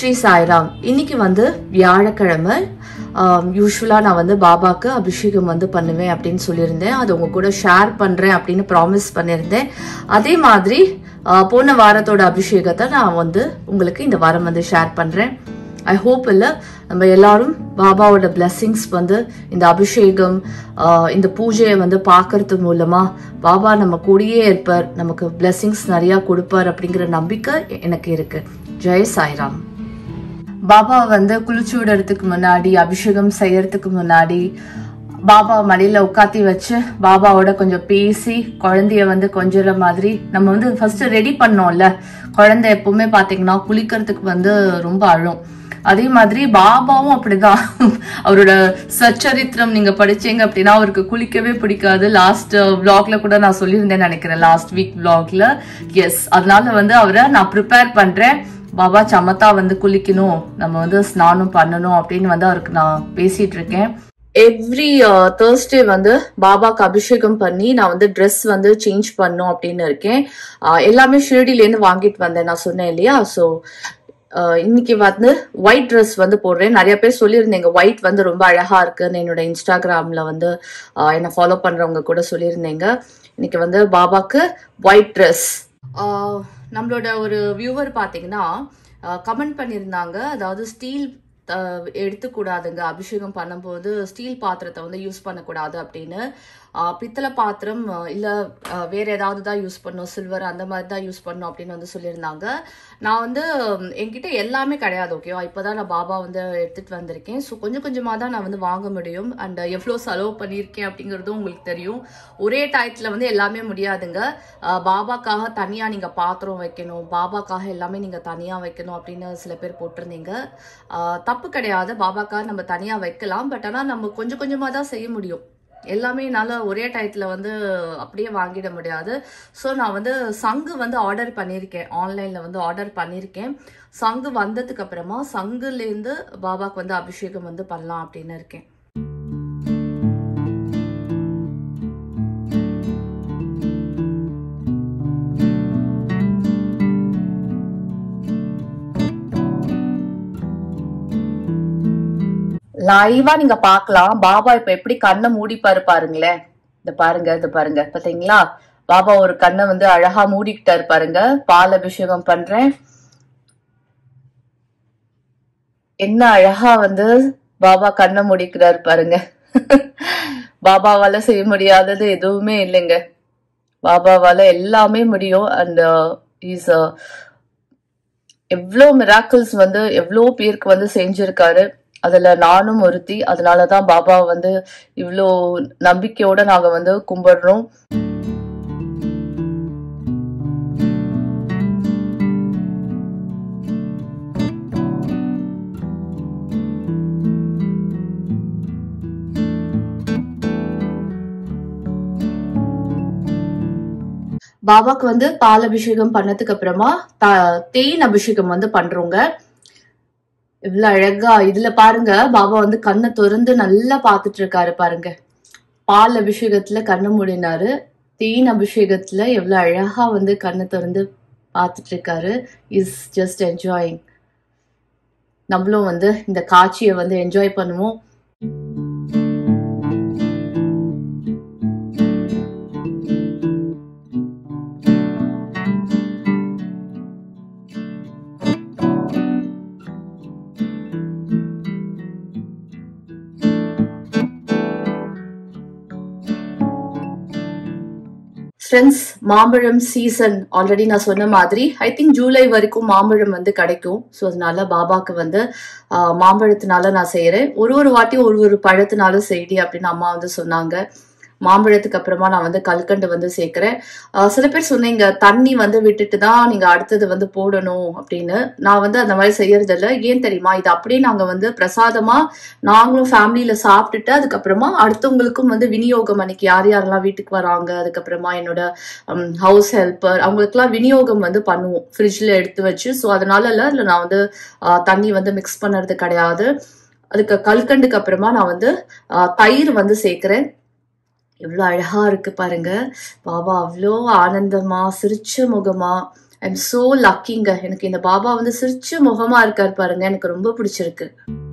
ஸ்ரீ சாய்ராம் இன்னைக்கு வந்து வியாழக்கிழமை யூஸ்வலாக நான் வந்து பாபாக்கு அபிஷேகம் வந்து பண்ணுவேன் அப்படின்னு சொல்லியிருந்தேன் அது உங்க கூட ஷேர் பண்ணுறேன் அப்படின்னு ப்ராமிஸ் பண்ணியிருந்தேன் அதே மாதிரி ஆஹ், போன வாரத்தோட அபிஷேகத்தை நான் வந்து உங்களுக்கு இந்த வாரம் வந்து ஷேர் பண்ணுறேன் ஐ ஹோப் இல்லை நம்ம எல்லாரும் பாபாவோட blessings வந்து இந்த அபிஷேகம் ஆஹ், இந்த பூஜையை வந்து பார்க்கறது மூலமா பாபா நம்ம கூடயே இருப்பார் நமக்கு blessings நிறையா கொடுப்பார் அப்படிங்கிற நம்பிக்கை எனக்கு இருக்கு ஜெய் சாய்ராம் பாபா வந்து குளிச்சு விடுறதுக்கு முன்னாடி அபிஷேகம் செய்யறதுக்கு முன்னாடி பாபா மடியில உட்காத்தி வச்சு பாபாவோட கொஞ்சம் பேசி குழந்தைய வந்து கொஞ்சற மாதிரி நம்ம வந்து ஃபர்ஸ்ட் ரெடி பண்ணோம்ல குழந்தை எப்பவுமே பாத்தீங்கன்னா குளிக்கிறதுக்கு வந்து ரொம்ப அழும் அதே மாதிரி பாபாவும் அப்படிதான் அவரோட சச்சரித்திரம் நீங்க படிச்சீங்க அப்படின்னா அவருக்கு குளிக்கவே பிடிக்காது லாஸ்ட் vlogல கூட நான் சொல்லியிருந்தேன் நினைக்கிறேன் லாஸ்ட் வீக் vlogல எஸ் அதனால வந்து அவரை நான் ப்ரிப்பேர் பண்றேன் பாபா சமத்தா வந்து குளிக்கணும் நம்ம வந்து ஸ்நானம் பண்ணணும் அப்படின்னு வந்து அவருக்கு நான் பேசிட்டு இருக்கேன் எவ்ரி தேர்ஸ்டே வந்து பாபாக்கு அபிஷேகம் பண்ணி நான் வந்து ட்ரெஸ் வந்து சேஞ்ச் பண்ணும் அப்படின்னு இருக்கேன் அஹ், எல்லாமே ஷிரடிலேருந்து வாங்கிட்டு வந்தேன் நான் சொன்னேன் இல்லையா ஸோ இன்னைக்கு வந்து ஒயிட் ட்ரெஸ் வந்து போடுறேன் நிறைய பேர் சொல்லியிருந்தீங்க ஒயிட் வந்து ரொம்ப அழகா இருக்குன்னு என்னோட இன்ஸ்டாகிராம்ல வந்து அஹ், என்னை ஃபாலோ பண்றவங்க கூட சொல்லியிருந்தீங்க இன்னைக்கு வந்து பாபாக்கு ஒயிட் ட்ரெஸ் நம்மளோட ஒரு வியூவர் பார்த்தீங்கன்னா கமெண்ட் பண்ணியிருந்தாங்க அதாவது ஸ்டீல் எடுத்துக்கூடாதுங்க அபிஷேகம் பண்ணும்போது ஸ்டீல் பாத்திரத்தை வந்து யூஸ் பண்ணக்கூடாது அப்படின்னு ஆஹ் பித்தளை பாத்திரம் ஆஹ் இல்ல ஆஹ் வேற ஏதாவது தான் யூஸ் பண்ணும் சில்வர் அந்த மாதிரி தான் யூஸ் பண்ணும் அப்படின்னு வந்து சொல்லியிருந்தாங்க நான் வந்து உம், என்கிட்ட எல்லாமே கிடையாது ஓகேவா இப்போதான் நான் பாபா வந்து எடுத்துட்டு வந்திருக்கேன் ஸோ கொஞ்சம் கொஞ்சமாக தான் நான் வந்து வாங்க முடியும் அண்ட் எவ்வளோ செலவு பண்ணியிருக்கேன் அப்படிங்கிறதும் உங்களுக்கு தெரியும் ஒரே டயத்தில் வந்து எல்லாமே முடியாதுங்க ஆஹ் பாபாக்காக தனியாக நீங்கள் பாத்திரம் வைக்கணும் பாபாக்காக எல்லாமே நீங்கள் தனியாக வைக்கணும் அப்படின்னு சில பேர் போட்டிருந்தீங்க ஆஹ் தப்பு கிடையாது பாபாக்காக நம்ம தனியாக வைக்கலாம் பட் ஆனால் நம்ம கொஞ்சம் கொஞ்சமாக தான் செய்ய முடியும் எல்லாமே என்னால் ஒரே டயத்தில் வந்து அப்படியே வாங்கிட முடியாது ஸோ நான் வந்து சங்கு வந்து ஆர்டர் பண்ணியிருக்கேன் ஆன்லைனில் வந்து ஆர்டர் பண்ணியிருக்கேன் சங்கு வந்ததுக்கு அப்புறமா சங்குலேருந்து பாபாக்கு வந்து அபிஷேகம் வந்து பண்ணலாம் அப்படின்னு இருக்கேன் லைவா நீங்க பார்க்கலாம் பாபா இப்ப எப்படி கண்ணை மூடிப்பாரு பாருங்களேன் இந்த பாருங்க இது பாருங்க பாத்தீங்களா பாபா ஒரு கண்ணை வந்து அழகா மூடிக்கிட்டாரு பாருங்க பால் அபிஷேகம் பண்றேன் என்ன அழகா வந்து பாபா கண்ணை மூடிக்கிறாரு பாருங்க பாபாவால செய்ய முடியாதது எதுவுமே இல்லைங்க பாபாவால எல்லாமே முடியும் அந்த இஸ் எவ்வளோ மிராக்கிள்ஸ் வந்து எவ்வளோ பேருக்கு வந்து செஞ்சிருக்காரு அதுல நானும் ஒருத்தி அதனாலதான் பாபா வந்து இவ்வளோ நம்பிக்கையோட நாங்க வந்து கும்பிடுறோம் பாபாக்கு வந்து பால் அபிஷேகம் பண்ணதுக்கு அப்புறமா த- தேன் அபிஷேகம் வந்து பண்றோங்க இவ்வளவு அழகா இதுல பாருங்க பாபா வந்து கண்ணை திறந்து நல்லா பாத்துட்டு இருக்காரு பாருங்க பால் அபிஷேகத்துல கண்ணு மூடினாரு தேன் அபிஷேகத்துல எவ்வளவு அழகா வந்து கண்ணை திறந்து பார்த்துட்டு இருக்காரு இஸ் ஜஸ்ட் என்ஜாயிங் நம்மளும் வந்து இந்த காட்சியை வந்து என்ஜாய் பண்ணுவோம் ஃப்ரெண்ட்ஸ் மாம்பழம் சீசன் ஆல்ரெடி நான் சொன்ன மாதிரி ஐ திங்க் ஜூலை வரைக்கும் மாம்பழம் வந்து கிடைக்கும் ஸோ அதனால பாபாக்கு வந்து ஆஹ், மாம்பழத்தினால நான் செய்யறேன் ஒரு ஒரு வாட்டியும் ஒரு ஒரு பழத்தினாலும் செய்டி அப்படின்னு அம்மா வந்து சொன்னாங்க மாம்பழத்துக்கு அப்புறமா நான் வந்து கல்கண்டு வந்து சேர்க்கிறேன் ஆஹ், சில பேர் சொன்னீங்க தண்ணி வந்து விட்டுட்டு தான் நீங்க அடுத்தது வந்து போடணும் அப்படின்னு நான் வந்து அந்த மாதிரி செய்யறது இல்ல ஏன் தெரியுமா இது அப்படியே நாங்க வந்து பிரசாதமா நாங்களும் ஃபேமிலியில சாப்பிட்டுட்டு அதுக்கப்புறமா அடுத்தவங்களுக்கும் வந்து விநியோகம் அன்னைக்கு யார் யாரெல்லாம் வீட்டுக்கு வராங்க அதுக்கப்புறமா என்னோட ஹவுஸ் ஹெல்ப்பர் அவங்களுக்குலாம் விநியோகம் வந்து பண்ணுவோம் ஃப்ரிட்ஜில் எடுத்து வச்சு ஸோ அதனால இல்லை இல்லை நான் வந்து ஆஹ், தண்ணி வந்து மிக்ஸ் பண்ணுறது கிடையாது அதுக்கு கல்கண்டுக்கு அப்புறமா நான் வந்து ஆஹ், தயிர் வந்து சேர்க்கிறேன் எவ்வளோ அழகா இருக்கு பாருங்க பாபா அவ்வளோ ஆனந்தமா சிரிச்ச முகமா ஐம் so லக்கிங்க எனக்கு இந்த பாபா வந்து சிரிச்ச முகமா இருக்காரு பாருங்க எனக்கு ரொம்ப பிடிச்சிருக்கு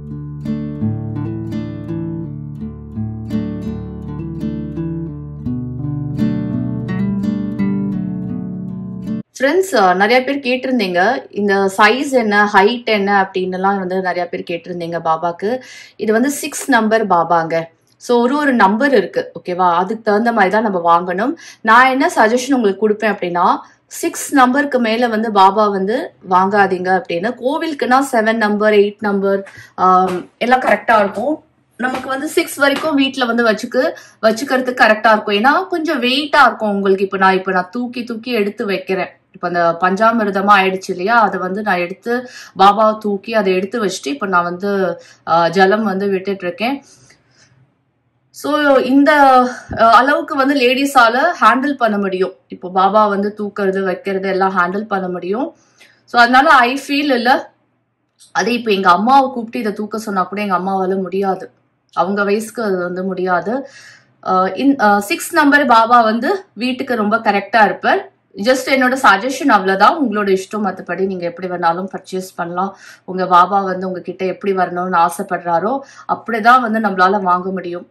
ஃப்ரெண்ட்ஸ் நிறைய பேர் கேட்டிருந்தீங்க இந்த சைஸ் என்ன ஹைட் என்ன அப்படின்னுலாம் வந்து நிறைய பேர் கேட்டிருந்தீங்க பாபாக்கு இது வந்து சிக்ஸ் நம்பர் பாபாங்க ஸோ ஒரு ஒரு நம்பர் இருக்கு ஓகேவா அதுக்கு தகுந்த மாதிரி தான் நம்ம வாங்கணும் நான் என்ன சஜஷன் உங்களுக்கு கொடுப்பேன் அப்படின்னா சிக்ஸ் நம்பருக்கு மேல வந்து பாபா வந்து வாங்காதீங்க அப்படின்னு கோவிலுக்குன்னா செவன் நம்பர் எயிட் நம்பர் எல்லாம் கரெக்டா இருக்கும் நமக்கு வந்து சிக்ஸ் வரைக்கும் வீட்ல வந்து வச்சுக்கு வச்சுக்கிறதுக்கு கரெக்டா இருக்கும் ஏன்னா கொஞ்சம் வெயிட்டா இருக்கும் உங்களுக்கு இப்போ நான் இப்போ நான் தூக்கி தூக்கி எடுத்து வைக்கிறேன் இப்போ அந்த பஞ்சாமிர்தமா ஆயிடுச்சு இல்லையா அதை வந்து நான் எடுத்து பாபாவை தூக்கி அதை எடுத்து வச்சுட்டு இப்போ நான் வந்து ஆஹ், ஜலம் வந்து விட்டுட்டு இருக்கேன் ஸோ இந்த அஹ், அளவுக்கு வந்து லேடிஸால ஹேண்டில் பண்ண முடியும் இப்போ பாபா வந்து தூக்குறது வைக்கிறது எல்லாம் ஹேண்டில் பண்ண முடியும் ஸோ அதனால ஐ ஃபீல் இல்லை அதே இப்போ எங்க அம்மாவை கூப்பிட்டு இதை தூக்க சொன்னா கூட எங்க அம்மாவால முடியாது அவங்க வயசுக்கு அது வந்து முடியாது சிக்ஸ் நம்பர் பாபா வந்து வீட்டுக்கு ரொம்ப கரெக்டா இருப்பார் ஜஸ்ட் என்னோட சஜஷன் அவ்வளவுதான் உங்களோட இஷ்டம் மற்றபடி நீங்க எப்படி வேணாலும் பர்ச்சேஸ் பண்ணலாம் உங்க பாபா வந்து உங்ககிட்ட எப்படி வரணும்னு ஆசைப்படுறாரோ அப்படிதான் வந்து நம்மளால வாங்க முடியும்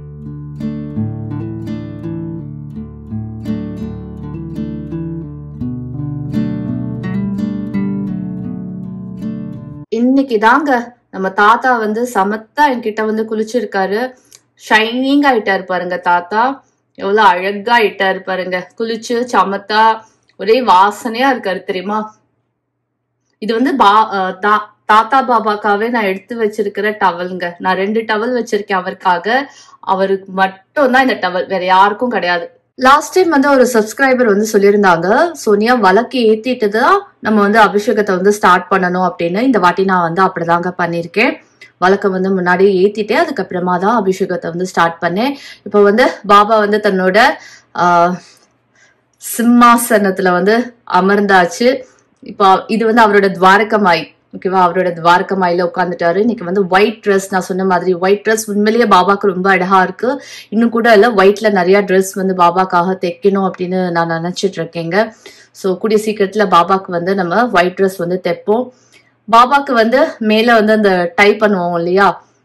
இன்னைக்கு தாங்க நம்ம தாத்தா வந்து சமத்தா என்கிட்ட வந்து குளிச்சிருக்காரு ஷைனிங் ஆயிட்டாரு பாருங்க தாத்தா எவ்வளவு அழகா ஆயிட்டாரு பாருங்க குளிச்சு சமத்தா ஒரே வாசனையா இருக்காரு தெரியுமா இது வந்து பா அஹ் தா- தாத்தா பாபாக்காவே நான் எடுத்து வச்சிருக்கிற டவல்ங்க நான் ரெண்டு டவல் வச்சிருக்கேன் அவருக்காக அவருக்கு மட்டும் தான் இந்த டவல் வேற யாருக்கும் கிடையாது லாஸ்ட் டைம் வந்து ஒரு சப்ஸ்கிரைபர் வந்து சொல்லியிருந்தாங்க சோனியா வழக்கு ஏத்திட்டு தான் நம்ம வந்து அபிஷேகத்தை வந்து ஸ்டார்ட் பண்ணணும் அப்படின்னு இந்த வாட்டி நான் வந்து அப்படிதாங்க பண்ணியிருக்கேன் வழக்க வந்து முன்னாடியே ஏத்திட்டு அதுக்கப்புறமா தான் அபிஷேகத்தை வந்து ஸ்டார்ட் பண்ணேன் இப்போ வந்து பாபா வந்து தன்னோட ஆஹ், சிம்மாசனத்துல வந்து அமர்ந்தாச்சு இப்போ இது வந்து அவரோட துவாரகமாய் ஓகேவா அவரோட துவாரகமாயில உட்காந்துட்டாரு இன்னைக்கு வந்து ஒயிட் ட்ரெஸ் நான் சொன்ன மாதிரி ஒயிட் ட்ரெஸ் உண்மையிலேயே பாபாக்கு ரொம்ப அழகா இருக்கு இன்னும் கூட இல்ல ஒயிட்ல நிறைய ட்ரெஸ் வந்து பாபாக்காக தைக்கணும் அப்படின்னு நான் நினைச்சிட்டு இருக்கேங்க ஸோ கூடிய சீக்கிரத்துல பாபாக்கு வந்து நம்ம ஒயிட் ட்ரெஸ் வந்து தைப்போம் பாபாக்கு வந்து மேல வந்து அந்த டை பண்ணுவோம் இல்லையா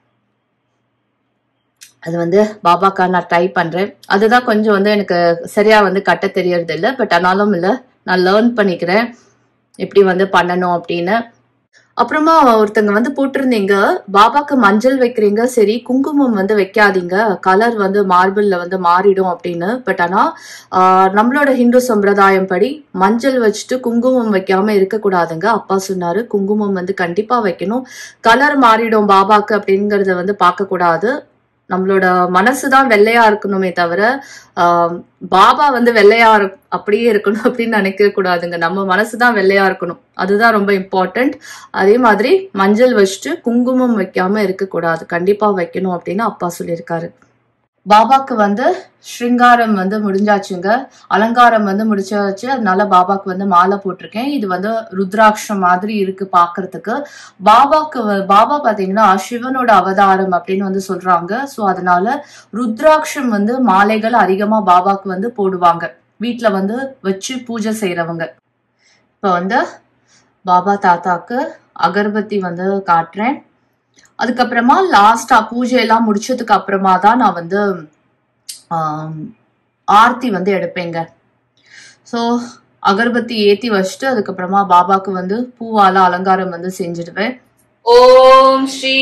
அது வந்து பாபாக்கா நான் ட்ரை பண்றேன் அதுதான் கொஞ்சம் வந்து எனக்கு சரியா வந்து கட்ட தெரியறது இல்லை பட் ஆனாலும் இல்லை நான் லேர்ன் பண்ணிக்கிறேன் எப்படி வந்து பண்ணணும் அப்படின்னு அப்புறமா ஒருத்தங்க வந்து போட்டிருந்தீங்க பாபாக்கு மஞ்சள் வைக்கிறீங்க சரி குங்குமம் வந்து வைக்காதீங்க கலர் வந்து மார்பிள்ல வந்து மாறிடும் அப்படின்னு பட் ஆனா ஆஹ், நம்மளோட ஹிந்து சம்பிரதாயம் படி மஞ்சள் வச்சுட்டு குங்குமம் வைக்காம இருக்கக்கூடாதுங்க அப்பா சொன்னாரு குங்குமம் வந்து கண்டிப்பா வைக்கணும் கலர் மாறிடும் பாபாக்கு அப்படிங்கறத வந்து பார்க்க கூடாது நம்மளோட மனசுதான் வெள்ளையா இருக்கணுமே தவிர ஆஹ், பாபா வந்து வெள்ளையா இரு- அப்படியே இருக்கணும் அப்படின்னு நினைக்க கூடாதுங்க நம்ம மனசுதான் வெள்ளையா இருக்கணும் அதுதான் ரொம்ப இம்பார்ட்டன்ட் அதே மாதிரி மஞ்சள் வச்சுட்டு குங்குமம் வைக்காம இருக்கக்கூடாது கண்டிப்பா வைக்கணும் அப்படின்னு அப்பா சொல்லியிருக்காரு பாபாக்கு வந்து ஸ்ருங்காரம் வந்து முடிஞ்சாச்சுங்க அலங்காரம் வந்து முடிச்சாச்சு அதனால பாபாக்கு வந்து மாலை போட்டிருக்கேன் இது வந்து ருத்ராட்சம் மாதிரி இருக்கு பாக்குறதுக்கு பாபாக்கு வ- பாபா பாத்தீங்கன்னா சிவனோட அவதாரம் அப்படின்னு வந்து சொல்றாங்க சோ அதனால ருத்ராட்சம் வந்து மாலைகள் அதிகமா பாபாக்கு வந்து போடுவாங்க வீட்ல வந்து வச்சு பூஜை செய்யறவங்க இப்ப வந்து பாபா தாத்தாக்கு அகர்பத்தி வந்து காட்டுறேன் அதுக்கப்புறமா லாஸ்டா பூஜை எல்லாம் முடிச்சதுக்கு அப்புறமா தான் நான் வந்து ஆம், ஆர்த்தி வந்து எடுப்பேங்க ஸோ அகர்பத்தி ஏத்தி வச்சுட்டு அதுக்கப்புறமா பாபாக்கு வந்து பூவால அலங்காரம் வந்து செஞ்சிடுவேன் ஓம் ஸ்ரீ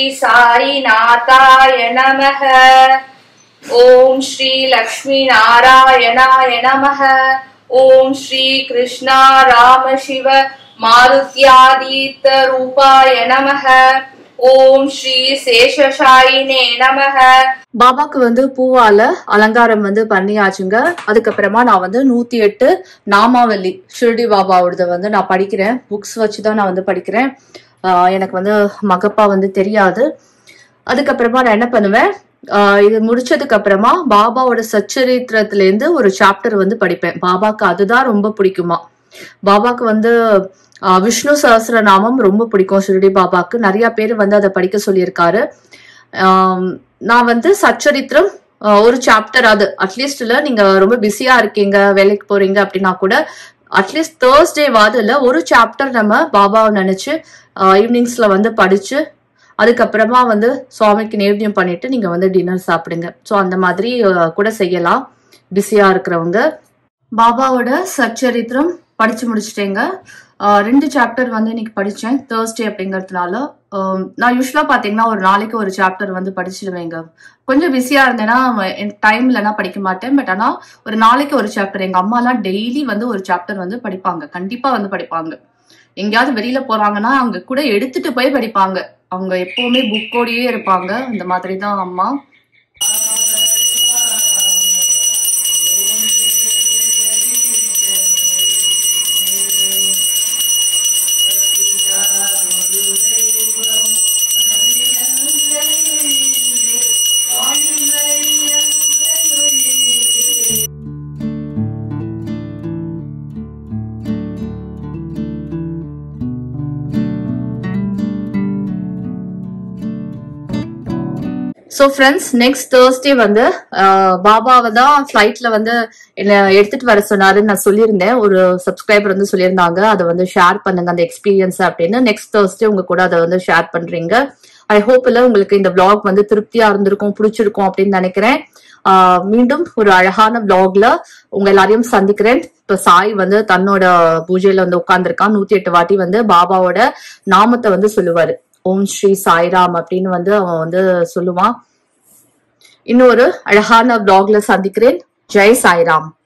சாய்நாதாய நமக ஓம் ஸ்ரீ லக்ஷ்மி நாராயணாய நமக ஓம் ஸ்ரீ கிருஷ்ணா ராம சிவ மாருத்யாதீத்த ரூபாய நமக ஓம் ஸ்ரீ சேஷசாயினே நமக பாபாக்கு வந்து பூவால அலங்காரம் வந்து பண்ணியாச்சுங்க அதுக்கப்புறமா நான் வந்து நூத்தி எட்டு நாமாவல்லி ஷிர்டி பாபாவோடத வந்து நான் படிக்கிறேன் புக்ஸ் வச்சு தான் நான் வந்து படிக்கிறேன் ஆஹ் எனக்கு வந்து மகப்பா வந்து தெரியாது அதுக்கப்புறமா நான் என்ன பண்ணுவேன் ஆஹ் இது முடிச்சதுக்கு அப்புறமா பாபாவோட சச்சரித்திரத்துல இருந்து ஒரு சாப்டர் வந்து படிப்பேன் பாபாக்கு அதுதான் ரொம்ப பிடிக்குமா பாபாக்கு வந்து ஆஹ் விஷ்ணு சஹஸ்ரநாமம் ரொம்ப பிடிக்கும் ஷிரடி பாபாக்கு நிறைய பேர் வந்து அதை படிக்க சொல்லியிருக்காரு ஆம், நான் வந்து சச்சரித்திரம் ஆஹ் ஒரு சாப்டர் அது அட்லீஸ்ட் இல்ல நீங்க ரொம்ப பிஸியா இருக்கீங்க வேலைக்கு போறீங்க அப்படின்னா கூட அட்லீஸ்ட் தேர்ஸ்டே வாதில் ஒரு சாப்டர் நம்ம பாபாவை நினைச்சு ஈவினிங்ஸ்ல வந்து படிச்சு அதுக்கப்புறமா வந்து சுவாமிக்கு நேர்த்தியம் பண்ணிட்டு நீங்க வந்து டின்னர் சாப்பிடுங்க ஸோ அந்த மாதிரி அஹ், கூட செய்யலாம் பிஸியா இருக்கிறவங்க பாபாவோட சச்சரித்திரம் படிச்சு முடிச்சிட்டேங்க ஆஹ் ரெண்டு சாப்டர் வந்து இன்னைக்கு படிச்சேன் தேர்ஸ்டே அப்படிங்கறதுனால ஆம், நான் யூஸ்வலா பாத்தீங்கன்னா ஒரு நாளைக்கு ஒரு சாப்டர் வந்து படிச்சிடுவேங்க கொஞ்சம் பிஸியா இருந்தேன்னா எனக்கு டைம் இல்லைன்னா படிக்க மாட்டேன் பட் ஆனா ஒரு நாளைக்கு ஒரு சாப்டர் எங்க அம்மாலாம் டெய்லி வந்து ஒரு சாப்டர் வந்து படிப்பாங்க கண்டிப்பா வந்து படிப்பாங்க எங்கேயாவது வெளியில போறாங்கன்னா அவங்க கூட எடுத்துட்டு போய் படிப்பாங்க அவங்க எப்பவுமே புக்கோடயே இருப்பாங்க இந்த மாதிரி தான் அம்மா ஸோ ஃப்ரெண்ட்ஸ் நெக்ஸ்ட் தேர்ஸ்டே வந்து ஆஹ், பாபாவை தான் ஃப்ளைட்ல வந்து என்ன எடுத்துட்டு வர சொன்னாருன்னு நான் சொல்லியிருந்தேன் ஒரு சப்ஸ்கிரைபர் வந்து சொல்லியிருந்தாங்க அதை வந்து ஷேர் பண்ணுங்க அந்த எக்ஸ்பீரியன்ஸ் அப்படின்னு நெக்ஸ்ட் தேர்ஸ்டே உங்க கூட அதை வந்து ஷேர் பண்றீங்க ஐ ஹோப் இல்ல உங்களுக்கு இந்த vlog வந்து திருப்தியா இருந்திருக்கும் பிடிச்சிருக்கும் அப்படின்னு நினைக்கிறேன் ஆஹ், மீண்டும் ஒரு அழகான vlogல உங்க எல்லாரையும் சந்திக்கிறேன் இப்ப சாய் வந்து தன்னோட பூஜையில வந்து உட்கார்ந்துருக்கான் நூத்தி எட்டு வாட்டி வந்து பாபாவோட நாமத்தை வந்து சொல்லுவாரு ஓம் ஸ்ரீ சாய்ராம் அப்படின்னு வந்து அவன் வந்து சொல்லுவான் இன்னொரு அழகான vlogல சந்திக்கிறேன் ஜெய் சாய்ராம்